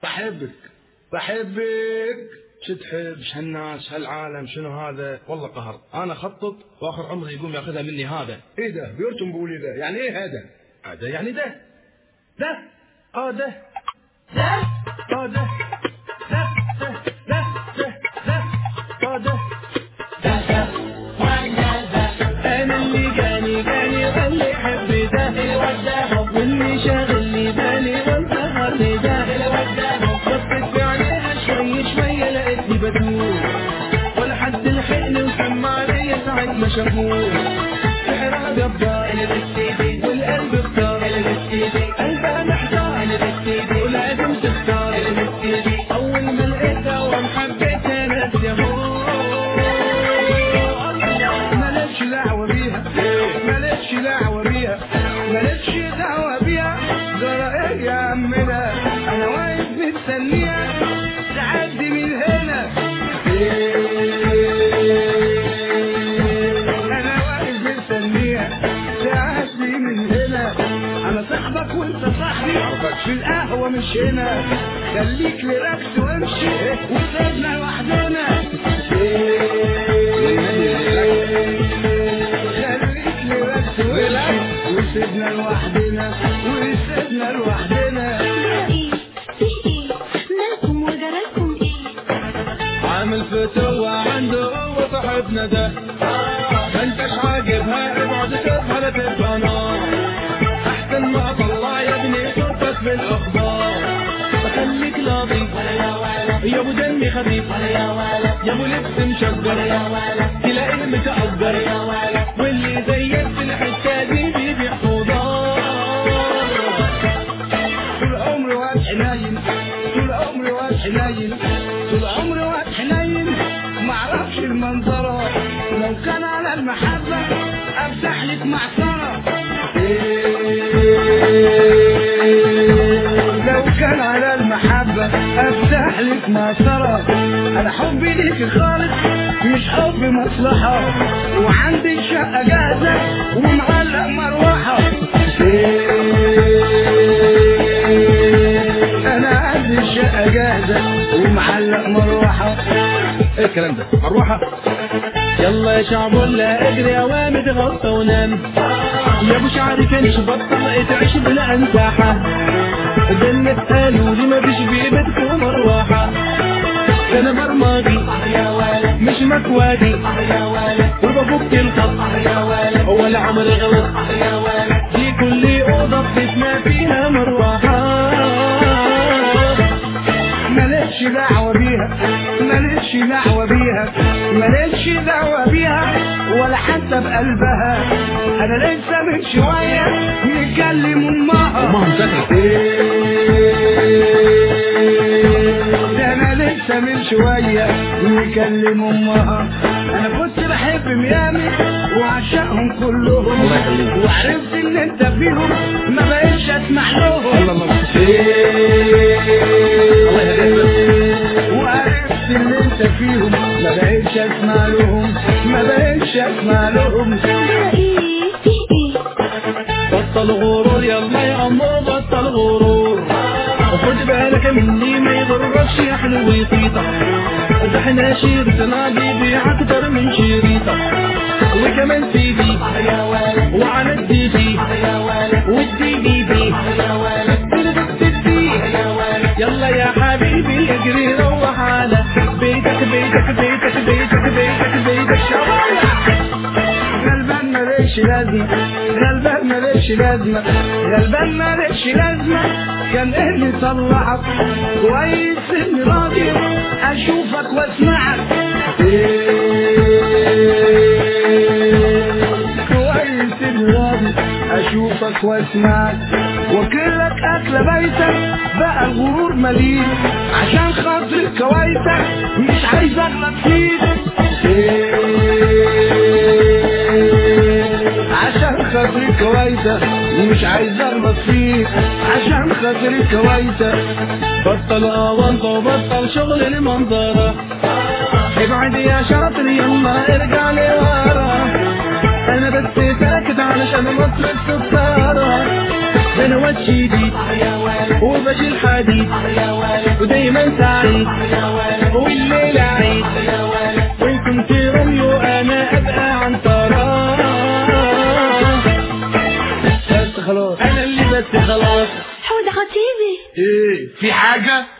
بحبك بحبك شو تحب شو هالناس هالعالم شنو هذا والله قهر انا خطط واخر عمري يقوم ياخذها مني هذا ايه ده بيرتم بقولي ده يعني ايه هذا هذا يعني ده ده اه ده ده اه ده ده ده ده ده ده اه ده انا اللي جاني جاني واللي يحب ده واللي شاغل لي بالي وانتهرني ده بصيت في عينيها شوي شوي لقيتني بدور ولا حد لحقني وسمع عليا ساعة ما شافوه سحرها جبار والقلب اختار قلبها محتار ولازم تختار اول ما لقيتها وما حبيتها ناس يا مالكش دعوة بيها مالكش دعوة بيها مالكش دعوة بيها جرى ايه يا عمنا انا واقف مستنيها تعدي من هنا انا واقف مستنيها تعدي من هنا انا صاحبك وانت صاحبي في القهوة مش هنا خليك لركز وامشي وسيبنا لوحدنا خليك لركز وامشي وسيبنا لوحدنا وسيبنا لوحدنا ايه في ايه مالكم وجرالكم ايه عامل فتوة عنده هو صاحبنا ده ما انتش عاجبها ابعد شوفها لا تبقى نار احسن ما طلع يا ابني صوتك في الاخبار خليك لطيف يا ابو دمي خفيف يا ابو لبس مشجر تلاقيه متأجر واللي زيك في الحتة دي بيبيع خضار طول عمري واد حنين طول عمري واد حنين طول عمري واد حنين معرفش المنظرة لو كان على المحبة افتح لك معصرة لو كان على المحبة افتح لك معصرة انا حبي ليك خالص مش حب مصلحة وعندي شقة جاهزة ومعلق مروحة انا عندي الشقة جاهزة ومعلق مروحة ايه الكلام ده مروحه يلا يا شعب ولا اجري اوامر غطى ونام يا ابو شعري كانش بطل تعيش بلا انساحة جنة قالوا لي ما فيش بيبتكم مروحة انا برماجي مش مكواجي وبفك الخط ولا عمري غلط دي كل اوضة بتسمع فيها مروحة مالكش دعوة بيها مالكش دعوة بيها مالكش دعوة بيها ولا حتى بقلبها انا لسه من شوية نتكلم امها امها مسكت ده انا لسه من شوية نكلم امها انا كنت بحب ميامي وعشقهم كلهم الله يخليك. وعرفت ان انت فيهم ما بقتش اسمع لهم الله الله الله يهديك وعرفت ان انت فيهم ما بقتش اسمع لهم ما بقتش اسمع لهم ايه في ايه بطل غرور يلا يا عمو بطل غرور وخد بالك مني ما يضركش يا حلو ويطيطة ده احنا شيرتنا بيبيع اكتر من شريطة وكمان سي دي وعلى الدي دي والدي بي بي يلا يا حبيبي اجري روح على بيتك بيتك بيتك بيتك بيتك بيتك شوارع غلبان مالكش لازمة غلبان مالكش لازمة غلبان مالكش لازمة كان ايه اللي طلعك كويس اني راضي اشوفك واسمعك كويس اني راضي اشوفك واسمعك وكلك اكل بيتك بقى الغرور مليء عشان خاطر كويسك مش عايز اغلط فيك عشان خاطري كويسة ومش عايز اغلط فيك عشان خاطري كويسة بطل أونطة وبطل شغل المنظرة ابعد يا شاطر يلا ارجع لورا انا بس ساكت علشان مصر الستارة انا وجهي دي وبجي الحال حديد ودايما سعيد والليلة عيد وانتم تغنوا انا ابقى عن طراب بس خلاص انا اللي بس خلاص حوده خطيبي ايه في حاجة